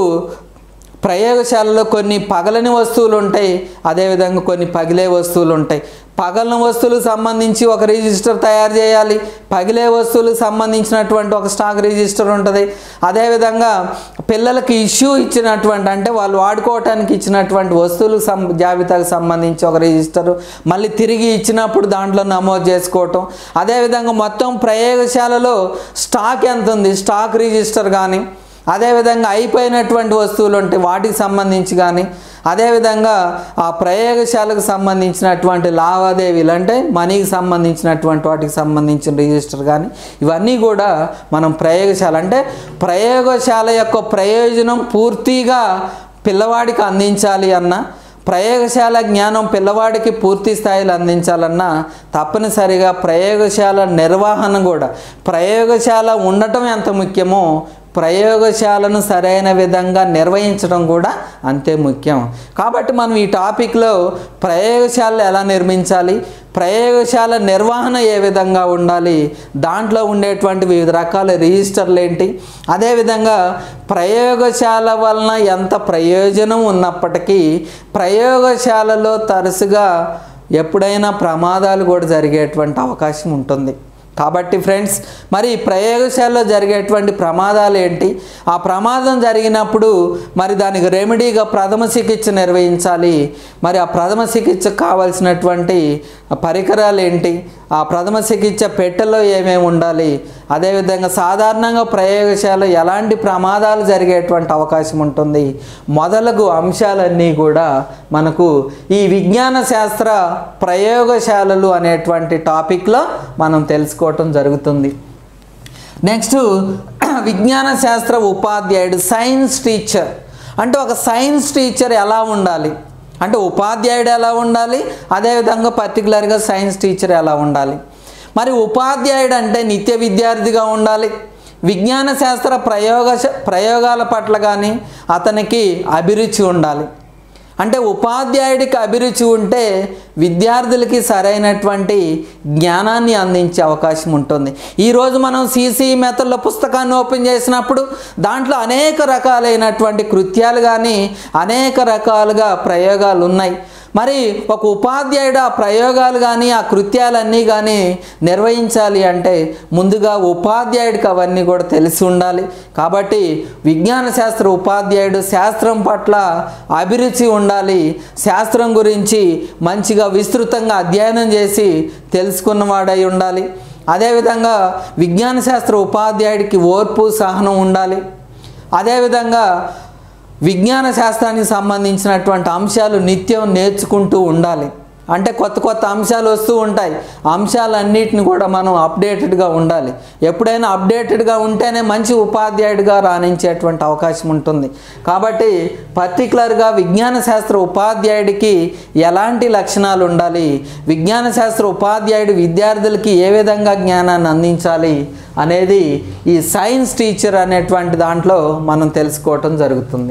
ప్రయోగశాలలో కొన్ని పగలని వస్తువులు ఉంటాయి అదేవిధంగా కొన్ని పగిలే వస్తువులు ఉంటాయి పగలని వస్తువులకు సంబంధించి ఒక రిజిస్టర్ తయారు చేయాలి పగిలే వస్తువులకు సంబంధించినటువంటి ఒక స్టాక్ రిజిస్టర్ ఉంటుంది అదేవిధంగా పిల్లలకి ఇష్యూ ఇచ్చినటువంటి అంటే వాళ్ళు వాడుకోవటానికి ఇచ్చినటువంటి వస్తువులకు సం జాబితాకు సంబంధించి ఒక రిజిస్టర్ మళ్ళీ తిరిగి ఇచ్చినప్పుడు దాంట్లో నమోదు చేసుకోవటం అదేవిధంగా మొత్తం ప్రయోగశాలలో స్టాక్ ఎంత ఉంది స్టాక్ రిజిస్టర్ కానీ అదేవిధంగా అయిపోయినటువంటి వస్తువులు ఉంటాయి వాటికి సంబంధించి కానీ అదేవిధంగా ఆ ప్రయోగశాలకు సంబంధించినటువంటి లావాదేవీలు అంటే మనీకి సంబంధించినటువంటి వాటికి సంబంధించిన రిజిస్టర్ కానీ ఇవన్నీ కూడా మనం ప్రయోగశాల అంటే ప్రయోగశాల యొక్క ప్రయోజనం పూర్తిగా పిల్లవాడికి అందించాలి అన్న ప్రయోగశాల జ్ఞానం పిల్లవాడికి పూర్తి స్థాయిలో అందించాలన్నా తప్పనిసరిగా ప్రయోగశాల నిర్వహణ కూడా ప్రయోగశాల ఉండటం ఎంత ముఖ్యమో ప్రయోగశాలను సరైన విధంగా నిర్వహించడం కూడా అంతే ముఖ్యం కాబట్టి మనం ఈ టాపిక్లో ప్రయోగశాలలు ఎలా నిర్మించాలి ప్రయోగశాల నిర్వహణ ఏ విధంగా ఉండాలి దాంట్లో ఉండేటువంటి వివిధ రకాల రిజిస్టర్లు ఏంటి అదేవిధంగా ప్రయోగశాల వలన ఎంత ప్రయోజనం ఉన్నప్పటికీ ప్రయోగశాలలో తరచుగా ఎప్పుడైనా ప్రమాదాలు కూడా జరిగేటువంటి అవకాశం ఉంటుంది కాబట్టి ఫ్రెండ్స్ మరి ప్రయోగశాలలో జరిగేటువంటి ప్రమాదాలు ఏంటి ఆ ప్రమాదం జరిగినప్పుడు మరి దానికి రెమెడీగా ప్రథమ చికిత్స నిర్వహించాలి మరి ఆ ప్రథమ చికిత్స కావాల్సినటువంటి పరికరాలు ఏంటి ఆ ప్రథమ చికిత్స పెట్టెలో ఏమేమి ఉండాలి అదేవిధంగా సాధారణంగా ప్రయోగశాల ఎలాంటి ప్రమాదాలు జరిగేటువంటి అవకాశం ఉంటుంది మొదలగు అంశాలన్నీ కూడా మనకు ఈ విజ్ఞాన శాస్త్ర ప్రయోగశాలలు అనేటువంటి టాపిక్లో మనం తెలుసుకోవటం జరుగుతుంది నెక్స్ట్ విజ్ఞాన శాస్త్ర ఉపాధ్యాయుడు సైన్స్ టీచర్ అంటే ఒక సైన్స్ టీచర్ ఎలా ఉండాలి అంటే ఉపాధ్యాయుడు ఎలా ఉండాలి అదేవిధంగా పర్టికులర్గా సైన్స్ టీచర్ ఎలా ఉండాలి మరి ఉపాధ్యాయుడు అంటే నిత్య విద్యార్థిగా ఉండాలి విజ్ఞాన శాస్త్ర ప్రయోగ ప్రయోగాల పట్ల కానీ అతనికి అభిరుచి ఉండాలి అంటే ఉపాధ్యాయుడికి అభిరుచి ఉంటే విద్యార్థులకి సరైనటువంటి జ్ఞానాన్ని అందించే అవకాశం ఉంటుంది ఈరోజు మనం సిసి మెథడ్ల పుస్తకాన్ని ఓపెన్ చేసినప్పుడు దాంట్లో అనేక రకాలైనటువంటి కృత్యాలు కానీ అనేక రకాలుగా ప్రయోగాలు ఉన్నాయి మరి ఒక ఉపాధ్యాయుడు ఆ ప్రయోగాలు కానీ ఆ కృత్యాలన్నీ కానీ నిర్వహించాలి అంటే ముందుగా ఉపాధ్యాయుడికి అవన్నీ కూడా తెలిసి ఉండాలి కాబట్టి విజ్ఞాన శాస్త్ర ఉపాధ్యాయుడు శాస్త్రం పట్ల అభిరుచి ఉండాలి శాస్త్రం గురించి మంచిగా విస్తృతంగా అధ్యయనం చేసి తెలుసుకున్నవాడై ఉండాలి అదేవిధంగా విజ్ఞాన శాస్త్ర ఉపాధ్యాయుడికి ఓర్పు సహనం ఉండాలి అదేవిధంగా విజ్ఞాన శాస్త్రానికి సంబంధించినటువంటి అంశాలు నిత్యం నేర్చుకుంటూ ఉండాలి అంటే కొత్త కొత్త అంశాలు వస్తూ ఉంటాయి అంశాలన్నిటిని కూడా మనం అప్డేటెడ్గా ఉండాలి ఎప్పుడైనా అప్డేటెడ్గా ఉంటేనే మంచి ఉపాధ్యాయుడిగా రాణించేటువంటి అవకాశం ఉంటుంది కాబట్టి పర్టికులర్గా విజ్ఞాన శాస్త్ర ఉపాధ్యాయుడికి ఎలాంటి లక్షణాలు ఉండాలి విజ్ఞాన శాస్త్ర ఉపాధ్యాయుడు విద్యార్థులకి ఏ విధంగా జ్ఞానాన్ని అందించాలి అనేది ఈ సైన్స్ టీచర్ అనేటువంటి దాంట్లో మనం తెలుసుకోవటం జరుగుతుంది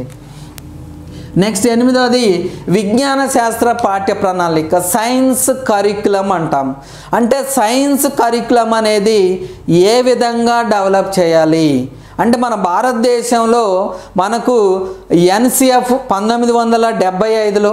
నెక్స్ట్ ఎనిమిదోది విజ్ఞాన శాస్త్ర పాఠ్య ప్రణాళిక సైన్స్ కరికులం అంటాం అంటే సైన్స్ కరికులం అనేది ఏ విధంగా డెవలప్ చేయాలి అంటే మన భారతదేశంలో మనకు ఎన్సిఎఫ్ పంతొమ్మిది వందల డెబ్భై ఐదులో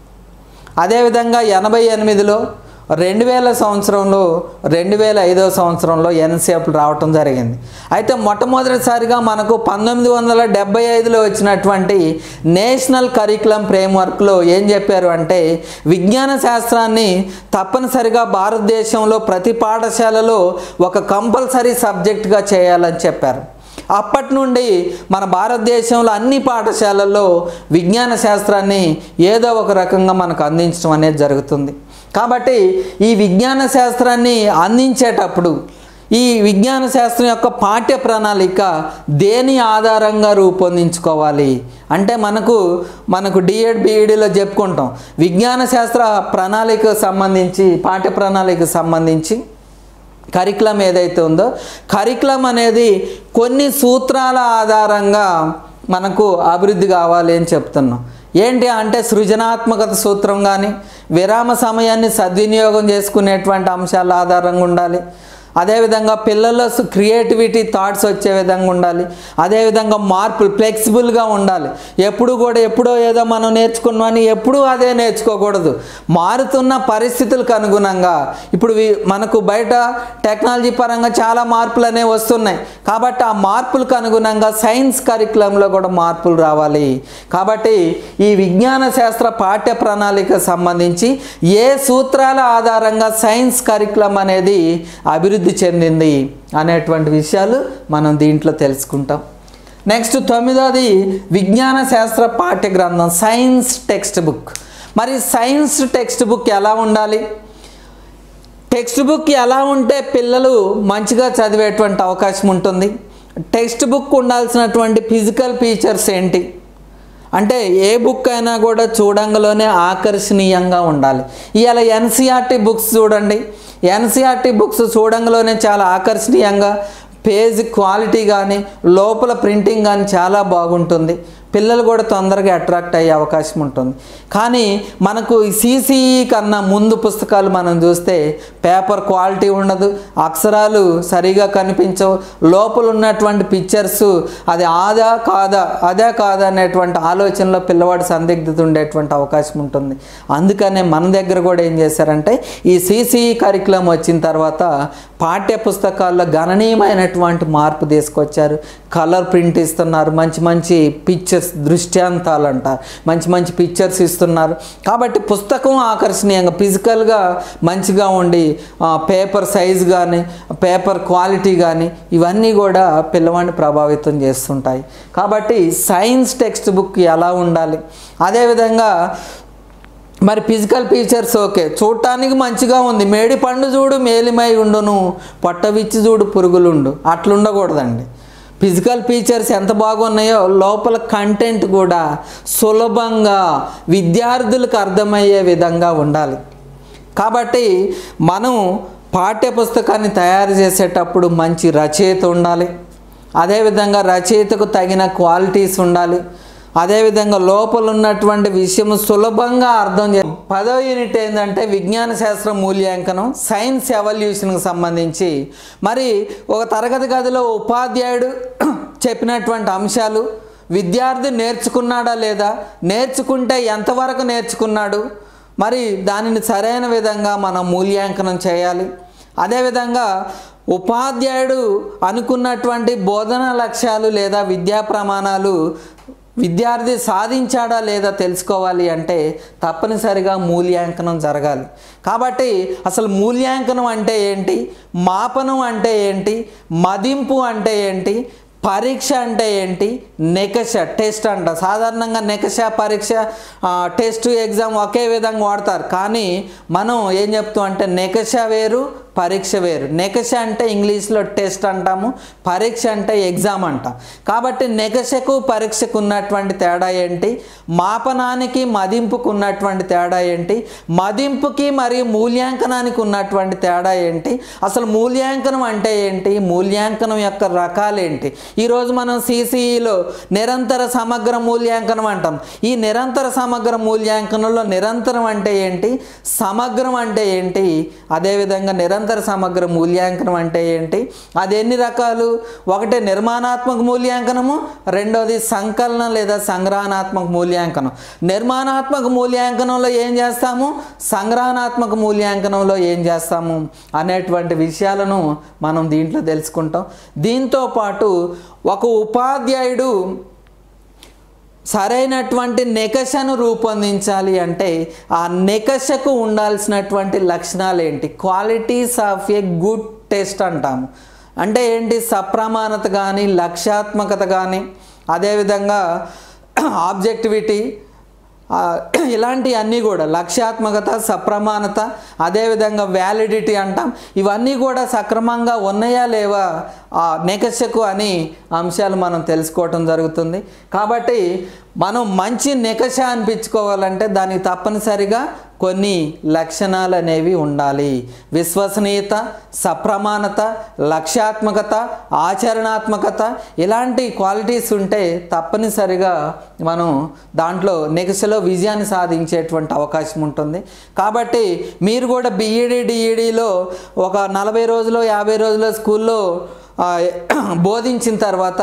అదేవిధంగా ఎనభై ఎనిమిదిలో రెండు వేల సంవత్సరంలో రెండు వేల ఐదో సంవత్సరంలో ఎన్సీఎఫ్లు రావటం జరిగింది అయితే మొట్టమొదటిసారిగా మనకు పంతొమ్మిది వందల డెబ్బై ఐదులో వచ్చినటువంటి నేషనల్ కరికులం ఫ్రేమ్వర్క్లో ఏం చెప్పారు అంటే విజ్ఞాన శాస్త్రాన్ని తప్పనిసరిగా భారతదేశంలో ప్రతి పాఠశాలలో ఒక కంపల్సరీ సబ్జెక్ట్గా చేయాలని చెప్పారు అప్పటి నుండి మన భారతదేశంలో అన్ని పాఠశాలల్లో విజ్ఞాన శాస్త్రాన్ని ఏదో ఒక రకంగా మనకు అందించడం అనేది జరుగుతుంది కాబట్టి ఈ విజ్ఞాన శాస్త్రాన్ని అందించేటప్పుడు ఈ విజ్ఞాన శాస్త్రం యొక్క పాఠ్య ప్రణాళిక దేని ఆధారంగా రూపొందించుకోవాలి అంటే మనకు మనకు డిఎడ్ బీఈడిలో చెప్పుకుంటాం విజ్ఞాన శాస్త్ర ప్రణాళికకు సంబంధించి పాఠ్య ప్రణాళికకు సంబంధించి కరికులం ఏదైతే ఉందో కరికులం అనేది కొన్ని సూత్రాల ఆధారంగా మనకు అభివృద్ధి కావాలి అని చెప్తున్నాం ఏంటి అంటే సృజనాత్మకత సూత్రం కానీ విరామ సమయాన్ని సద్వినియోగం చేసుకునేటువంటి అంశాల ఆధారంగా ఉండాలి అదేవిధంగా పిల్లల్లో క్రియేటివిటీ థాట్స్ వచ్చే విధంగా ఉండాలి అదేవిధంగా మార్పులు ఫ్లెక్సిబుల్గా ఉండాలి ఎప్పుడు కూడా ఎప్పుడో ఏదో మనం నేర్చుకున్నామని ఎప్పుడూ అదే నేర్చుకోకూడదు మారుతున్న పరిస్థితులకు అనుగుణంగా ఇప్పుడు వి- మనకు బయట టెక్నాలజీ పరంగా చాలా మార్పులు అనేవి వస్తున్నాయి కాబట్టి ఆ మార్పులకు అనుగుణంగా సైన్స్ కరికులంలో కూడా మార్పులు రావాలి కాబట్టి ఈ విజ్ఞాన శాస్త్ర పాఠ్య ప్రణాళిక సంబంధించి ఏ సూత్రాల ఆధారంగా సైన్స్ కరికులం అనేది అభివృద్ధి చెందింది అనేటువంటి విషయాలు మనం దీంట్లో తెలుసుకుంటాం నెక్స్ట్ తొమ్మిదోది విజ్ఞాన శాస్త్ర పాఠ్య గ్రంథం సైన్స్ టెక్స్ట్ బుక్ మరి సైన్స్ టెక్స్ట్ బుక్ ఎలా ఉండాలి టెక్స్ట్ బుక్ ఎలా ఉంటే పిల్లలు మంచిగా చదివేటువంటి అవకాశం ఉంటుంది టెక్స్ట్ బుక్ ఉండాల్సినటువంటి ఫిజికల్ ఫీచర్స్ ఏంటి అంటే ఏ బుక్ అయినా కూడా చూడంగలోనే ఆకర్షణీయంగా ఉండాలి ఇవాళ ఎన్సీఆర్టీ బుక్స్ చూడండి ఎన్సీఆర్టీ బుక్స్ చూడంగలోనే చాలా ఆకర్షణీయంగా పేజ్ క్వాలిటీ కానీ లోపల ప్రింటింగ్ కానీ చాలా బాగుంటుంది పిల్లలు కూడా తొందరగా అట్రాక్ట్ అయ్యే అవకాశం ఉంటుంది కానీ మనకు సీసీఈ కన్నా ముందు పుస్తకాలు మనం చూస్తే పేపర్ క్వాలిటీ ఉండదు అక్షరాలు సరిగా కనిపించవు లోపల ఉన్నటువంటి పిక్చర్స్ అది ఆదా కాదా అదే కాదా అనేటువంటి ఆలోచనలో పిల్లవాడు సందిగ్ధత ఉండేటువంటి అవకాశం ఉంటుంది అందుకనే మన దగ్గర కూడా ఏం చేశారంటే ఈ సీసీఈ కరికులం వచ్చిన తర్వాత పాఠ్య పుస్తకాల్లో గణనీయమైనటువంటి మార్పు తీసుకొచ్చారు కలర్ ప్రింట్ ఇస్తున్నారు మంచి మంచి పిక్చర్స్ పిక్చర్స్ దృష్టాంతాలు అంటారు మంచి మంచి పిక్చర్స్ ఇస్తున్నారు కాబట్టి పుస్తకం ఆకర్షణీయంగా ఫిజికల్గా మంచిగా ఉండి పేపర్ సైజ్ కానీ పేపర్ క్వాలిటీ కానీ ఇవన్నీ కూడా పిల్లవాడిని ప్రభావితం చేస్తుంటాయి కాబట్టి సైన్స్ టెక్స్ట్ బుక్ ఎలా ఉండాలి అదేవిధంగా మరి ఫిజికల్ ఫీచర్స్ ఓకే చూడటానికి మంచిగా ఉంది మేడి పండు చూడు మేలిమై ఉండును పొట్టవిచ్చి చూడు పురుగులుండు అట్లుండకూడదండి ఫిజికల్ ఫీచర్స్ ఎంత బాగున్నాయో లోపల కంటెంట్ కూడా సులభంగా విద్యార్థులకు అర్థమయ్యే విధంగా ఉండాలి కాబట్టి మనం పాఠ్య పుస్తకాన్ని తయారు చేసేటప్పుడు మంచి రచయిత ఉండాలి అదేవిధంగా రచయితకు తగిన క్వాలిటీస్ ఉండాలి అదేవిధంగా లోపల ఉన్నటువంటి విషయం సులభంగా అర్థం చే పదో యూనిట్ ఏంటంటే విజ్ఞాన శాస్త్ర మూల్యాంకనం సైన్స్ ఎవల్యూషన్కి సంబంధించి మరి ఒక తరగతి గదిలో ఉపాధ్యాయుడు చెప్పినటువంటి అంశాలు విద్యార్థి నేర్చుకున్నాడా లేదా నేర్చుకుంటే ఎంతవరకు నేర్చుకున్నాడు మరి దానిని సరైన విధంగా మనం మూల్యాంకనం చేయాలి అదేవిధంగా ఉపాధ్యాయుడు అనుకున్నటువంటి బోధనా లక్ష్యాలు లేదా విద్యా ప్రమాణాలు విద్యార్థి సాధించాడా లేదా తెలుసుకోవాలి అంటే తప్పనిసరిగా మూల్యాంకనం జరగాలి కాబట్టి అసలు మూల్యాంకనం అంటే ఏంటి మాపనం అంటే ఏంటి మదింపు అంటే ఏంటి పరీక్ష అంటే ఏంటి నెకష టెస్ట్ అంట సాధారణంగా నెకష పరీక్ష ఆ, టెస్ట్ ఎగ్జామ్ ఒకే విధంగా వాడతారు కానీ మనం ఏం చెప్తాం అంటే నెకష వేరు పరీక్ష వేరు నెకష అంటే ఇంగ్లీష్లో టెస్ట్ అంటాము పరీక్ష అంటే ఎగ్జామ్ అంటాం కాబట్టి నెకషకు పరీక్షకు ఉన్నటువంటి తేడా ఏంటి మాపనానికి మదింపుకు ఉన్నటువంటి తేడా ఏంటి మదింపుకి మరియు మూల్యాంకనానికి ఉన్నటువంటి తేడా ఏంటి అసలు మూల్యాంకనం అంటే ఏంటి మూల్యాంకనం యొక్క రకాలేంటి ఈరోజు మనం సిసిఈలో నిరంతర సమగ్ర మూల్యాంకనం అంటాం ఈ నిరంతర సమగ్ర మూల్యాంకనంలో నిరంతరం అంటే ఏంటి సమగ్రం అంటే ఏంటి అదేవిధంగా నిరంతర సమగ్ర మూల్యాంకనం అంటే ఏంటి అది ఎన్ని రకాలు ఒకటి నిర్మాణాత్మక మూల్యాంకనము రెండోది సంకలనం లేదా సంగ్రహణాత్మక మూల్యాంకనం నిర్మాణాత్మక మూల్యాంకనంలో ఏం చేస్తాము సంగ్రహణాత్మక మూల్యాంకనంలో ఏం చేస్తాము అనేటువంటి విషయాలను మనం దీంట్లో తెలుసుకుంటాం దీంతో పాటు ఒక ఉపాధ్యాయుడు సరైనటువంటి నెకషను రూపొందించాలి అంటే ఆ నెకషకు ఉండాల్సినటువంటి లక్షణాలు ఏంటి qualities of a good test అంటాము అంటే ఏంటి సప్రమాణత కానీ లక్ష్యాత్మకత కానీ అదేవిధంగా ఆబ్జెక్టివిటీ ఆ, ఇలాంటివన్నీ కూడా లక్ష్యాత్మకత సప్రమాణత అదేవిధంగా వ్యాలిడిటీ అంటాం ఇవన్నీ కూడా సక్రమంగా ఉన్నాయా లేవా ఆ నెకషకు అని అంశాలు మనం తెలుసుకోవటం జరుగుతుంది కాబట్టి మనం మంచి నికష అనిపించుకోవాలంటే దానికి తప్పనిసరిగా కొన్ని లక్షణాలు అనేవి ఉండాలి విశ్వసనీయత సప్రమాణత లక్ష్యాత్మకత ఆచరణాత్మకత ఇలాంటి క్వాలిటీస్ ఉంటే తప్పనిసరిగా మనం దాంట్లో నెక్స్ట్లో విజయాన్ని సాధించేటువంటి అవకాశం ఉంటుంది కాబట్టి మీరు కూడా బీఈడి డిఈడిలో ఒక నలభై రోజులు యాభై రోజుల స్కూల్లో ఆ, బోధించిన తర్వాత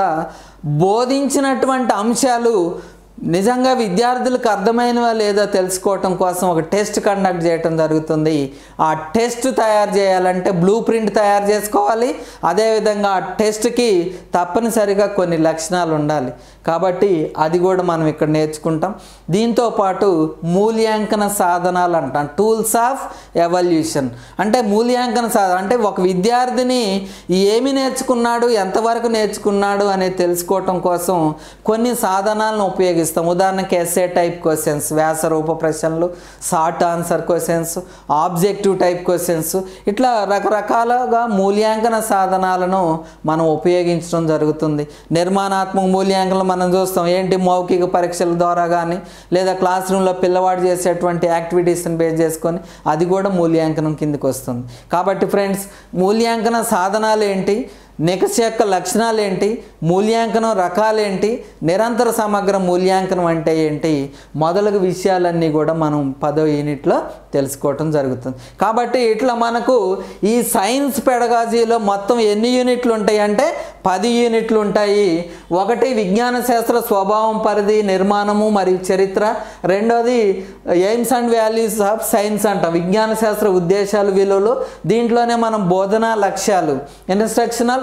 బోధించినటువంటి అంశాలు నిజంగా విద్యార్థులకు అర్థమైనవా లేదా తెలుసుకోవటం కోసం ఒక టెస్ట్ కండక్ట్ చేయటం జరుగుతుంది ఆ టెస్ట్ తయారు చేయాలంటే బ్లూ ప్రింట్ తయారు చేసుకోవాలి అదేవిధంగా ఆ టెస్ట్కి తప్పనిసరిగా కొన్ని లక్షణాలు ఉండాలి కాబట్టి అది కూడా మనం ఇక్కడ నేర్చుకుంటాం దీంతో పాటు మూల్యాంకన సాధనాలు అంటాం టూల్స్ ఆఫ్ ఎవల్యూషన్ అంటే మూల్యాంకన సాధన అంటే ఒక విద్యార్థిని ఏమి నేర్చుకున్నాడు ఎంతవరకు నేర్చుకున్నాడు అనేది తెలుసుకోవటం కోసం కొన్ని సాధనాలను ఉపయోగిస్తాం ఉదాహరణకి ఎస్ఏ టైప్ క్వశ్చన్స్ వ్యాసరూప ప్రశ్నలు short answer questions objective type questions ఇట్లా రకరకాలుగా మూల్యాంకన సాధనాలను మనం ఉపయోగించడం జరుగుతుంది నిర్మాణాత్మక మూల్యాంకనం మనం చూస్తాం ఏంటి మౌఖిక పరీక్షల ద్వారా కానీ లేదా క్లాస్ రూమ్లో పిల్లవాడు చేసేటువంటి యాక్టివిటీస్ని బేస్ చేసుకొని అది కూడా మూల్యాంకనం కిందకి వస్తుంది కాబట్టి ఫ్రెండ్స్ మూల్యాంకన సాధనాలు ఏంటి నికష యొక్క లక్షణాలు ఏంటి మూల్యాంకనం రకాలేంటి నిరంతర సమగ్ర మూల్యాంకనం అంటే ఏంటి మొదలగు విషయాలన్నీ కూడా మనం పదో యూనిట్లో తెలుసుకోవటం జరుగుతుంది కాబట్టి ఇట్లా మనకు ఈ సైన్స్ పెడగాజీలో మొత్తం ఎన్ని యూనిట్లు ఉంటాయి అంటే పది యూనిట్లు ఉంటాయి ఒకటి విజ్ఞాన శాస్త్ర స్వభావం పరిధి నిర్మాణము మరియు చరిత్ర రెండోది aims and values of science అంట విజ్ఞాన శాస్త్ర ఉద్దేశాలు విలువలు దీంట్లోనే మనం బోధనా లక్ష్యాలు ఇన్స్ట్రక్షనల్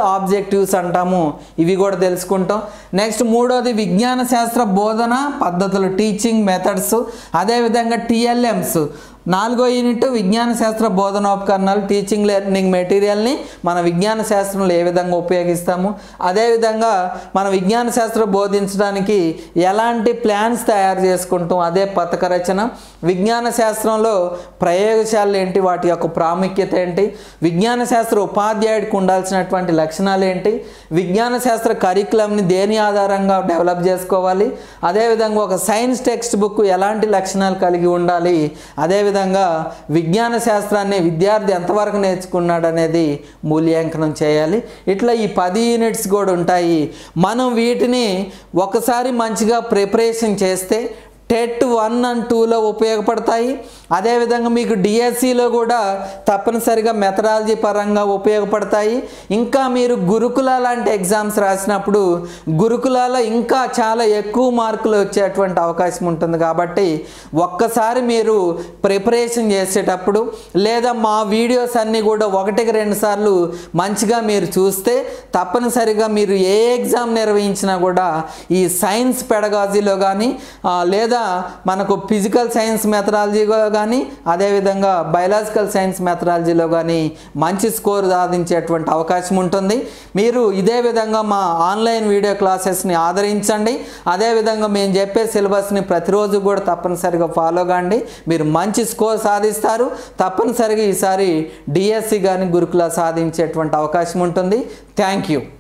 ఆబ్జెక్టివ్స్ అంటాము ఇవి కూడా తెలుసుకుంటాం నెక్స్ట్ మూడోది విజ్ఞాన శాస్త్ర బోధన పద్ధతులు టీచింగ్ మెథడ్స్ అదేవిధంగా టిఎల్ఎంస్ నాలుగో యూనిట్ విజ్ఞాన శాస్త్ర బోధనోపకరణాలు టీచింగ్ లెర్నింగ్ మెటీరియల్ని మన విజ్ఞాన శాస్త్రంలో ఏ విధంగా ఉపయోగిస్తాము అదేవిధంగా మన విజ్ఞాన శాస్త్రం బోధించడానికి ఎలాంటి ప్లాన్స్ తయారు చేసుకుంటాం అదే పథక రచన విజ్ఞాన శాస్త్రంలో ప్రయోగశాలలు ఏంటి వాటి యొక్క ప్రాముఖ్యత ఏంటి విజ్ఞాన శాస్త్ర ఉపాధ్యాయుడికి ఉండాల్సినటువంటి లక్షణాలు ఏంటి విజ్ఞాన శాస్త్ర కరికులంని దేని ఆధారంగా డెవలప్ చేసుకోవాలి అదేవిధంగా ఒక సైన్స్ టెక్స్ట్ బుక్ ఎలాంటి లక్షణాలు కలిగి ఉండాలి అదేవిధంగా విజ్ఞాన శాస్త్రాన్ని విద్యార్థి ఎంతవరకు నేర్చుకున్నాడు అనేది మూల్యాంకనం చేయాలి ఇట్లా ఈ పది యూనిట్స్ కూడా ఉంటాయి మనం వీటిని ఒకసారి మంచిగా ప్రిపరేషన్ చేస్తే టెట్ వన్ అండ్ టూలో ఉపయోగపడతాయి అదేవిధంగా మీకు డిఎస్సిలో కూడా తప్పనిసరిగా మెథడాలజీ పరంగా ఉపయోగపడతాయి ఇంకా మీరు గురుకుల లాంటి ఎగ్జామ్స్ రాసినప్పుడు గురుకులాలో ఇంకా చాలా ఎక్కువ మార్కులు వచ్చేటువంటి అవకాశం ఉంటుంది కాబట్టి ఒక్కసారి మీరు ప్రిపరేషన్ చేసేటప్పుడు లేదా మా వీడియోస్ అన్నీ కూడా ఒకటికి రెండు సార్లు మంచిగా మీరు చూస్తే తప్పనిసరిగా మీరు ఏ ఎగ్జామ్ నిర్వహించినా కూడా ఈ సైన్స్ పెడగాజీలో కానీ లేదా మనకు ఫిజికల్ సైన్స్ మెథడాలజీలో కానీ అదేవిధంగా బయలాజికల్ సైన్స్ మెథడాలజీలో కానీ మంచి స్కోర్ సాధించేటువంటి అవకాశం ఉంటుంది మీరు ఇదే విధంగా మా ఆన్లైన్ వీడియో క్లాసెస్ని ఆదరించండి అదేవిధంగా మేము చెప్పే సిలబస్ని ప్రతిరోజు కూడా తప్పనిసరిగా ఫాలో కాండి మీరు మంచి స్కోర్ సాధిస్తారు తప్పనిసరిగా ఈసారి డిఎస్సి కానీ గురుకుల సాధించేటువంటి అవకాశం ఉంటుంది థ్యాంక్ యూ